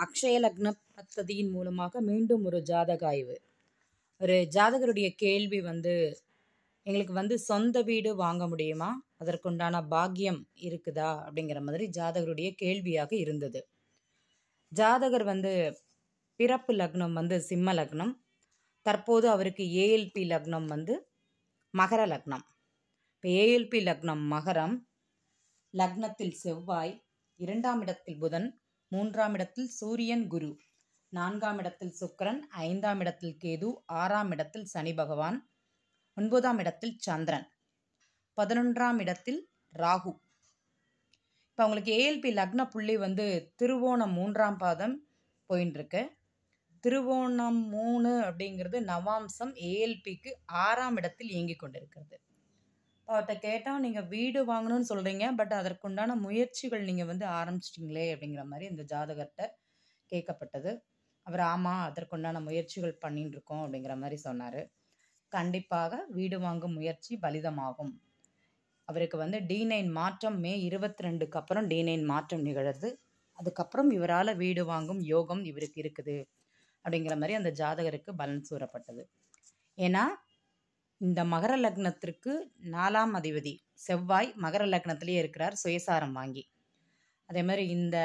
அக்ஷய லக்ன பத்ததியின் மூலமாக மீண்டும் ஒரு ஜாதக ஆய்வு ஒரு ஜாதகருடைய கேள்வி வந்து எங்களுக்கு வந்து சொந்த வீடு வாங்க முடியுமா அதற்குண்டான பாக்கியம் இருக்குதா அப்படிங்கிற மாதிரி ஜாதகருடைய கேள்வியாக இருந்தது ஜாதகர் வந்து பிறப்பு லக்னம் வந்து சிம்ம லக்னம் தற்போது அவருக்கு ஏஎல்பி லக்னம் வந்து மகர லக்னம் இப்போ ஏஎல்பி லக்னம் மகரம் லக்னத்தில் செவ்வாய் இரண்டாம் இடத்தில் புதன் மூன்றாம் இடத்தில் சூரியன் குரு நான்காம் இடத்தில் சுக்கிரன் ஐந்தாம் இடத்தில் கேது ஆறாம் இடத்தில் சனி பகவான் ஒன்பதாம் இடத்தில் சந்திரன் பதினொன்றாம் இடத்தில் ராகு இப்போ அவங்களுக்கு ஏஎல்பி லக்ன புள்ளி வந்து திருவோணம் மூன்றாம் பாதம் போயின்னு இருக்கு திருவோணம் மூணு அப்படிங்கிறது நவாம்சம் ஏஎல்பிக்கு ஆறாம் இடத்தில் இயங்கி கொண்டிருக்கிறது அவர்கிட்ட கேட்டால் நீங்கள் வீடு வாங்கணும்னு சொல்கிறீங்க பட் அதற்குண்டான முயற்சிகள் நீங்கள் வந்து ஆரம்பிச்சிட்டிங்களே அப்படிங்கிற மாதிரி இந்த ஜாதகர்கிட்ட கேட்கப்பட்டது அவர் ஆமாம் அதற்குண்டான முயற்சிகள் பண்ணிட்டு இருக்கோம் அப்படிங்கிற மாதிரி சொன்னார் கண்டிப்பாக வீடு வாங்கும் முயற்சி பலிதமாகும் அவருக்கு வந்து டி நைன் மாற்றம் மே இருபத்தி ரெண்டுக்கு அப்புறம் டி நைன் மாற்றம் நிகழுது அதுக்கப்புறம் இவரால் வீடு வாங்கும் யோகம் இவருக்கு இருக்குது அப்படிங்கிற மாதிரி அந்த ஜாதகருக்கு பலன் கூறப்பட்டது ஏன்னா இந்த மகர லக்னத்திற்கு நாலாம் அதிபதி செவ்வாய் மகர லக்னத்திலேயே இருக்கிறார் சுயசாரம் வாங்கி அதே மாதிரி இந்த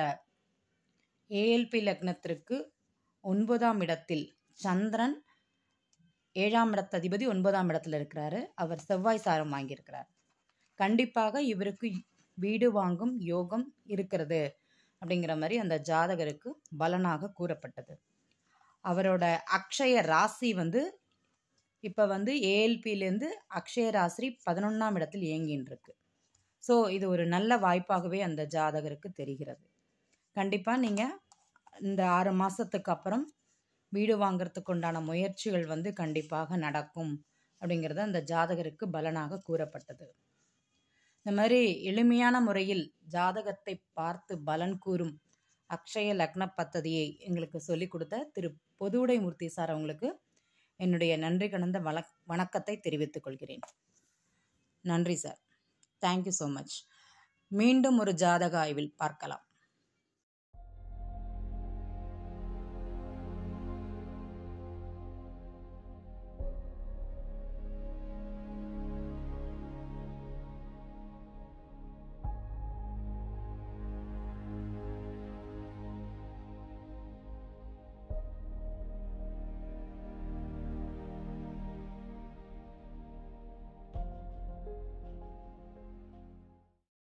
ஏஎல்பி லக்னத்திற்கு ஒன்பதாம் இடத்தில் சந்திரன் ஏழாம் இடத்த அதிபதி ஒன்பதாம் இடத்துல இருக்கிறாரு அவர் செவ்வாய் சாரம் வாங்கியிருக்கிறார் கண்டிப்பாக இவருக்கு வீடு வாங்கும் யோகம் இருக்கிறது அப்படிங்கிற மாதிரி அந்த ஜாதகருக்கு பலனாக கூறப்பட்டது அவரோட அக்ஷய ராசி வந்து இப்போ வந்து ஏஎல்பியிலேருந்து அக்ஷய ராசி பதினொன்றாம் இடத்தில் இயங்கின்னு இருக்கு ஸோ இது ஒரு நல்ல வாய்ப்பாகவே அந்த ஜாதகருக்கு தெரிகிறது கண்டிப்பாக நீங்கள் இந்த ஆறு மாதத்துக்கு அப்புறம் வீடு வாங்கிறதுக்கு உண்டான முயற்சிகள் வந்து கண்டிப்பாக நடக்கும் அப்படிங்கிறது அந்த ஜாதகருக்கு பலனாக கூறப்பட்டது இந்த மாதிரி எளிமையான முறையில் ஜாதகத்தை பார்த்து பலன் கூறும் அக்ஷய லக்ன பத்ததியை எங்களுக்கு சொல்லிக் கொடுத்த திரு பொதுவுடை மூர்த்தி சார் அவங்களுக்கு என்னுடைய நன்றி கலந்த வணக் வணக்கத்தை தெரிவித்துக் கொள்கிறேன் நன்றி சார் தேங்க்யூ ஸோ மச் மீண்டும் ஒரு ஜாதக ஆய்வில் பார்க்கலாம்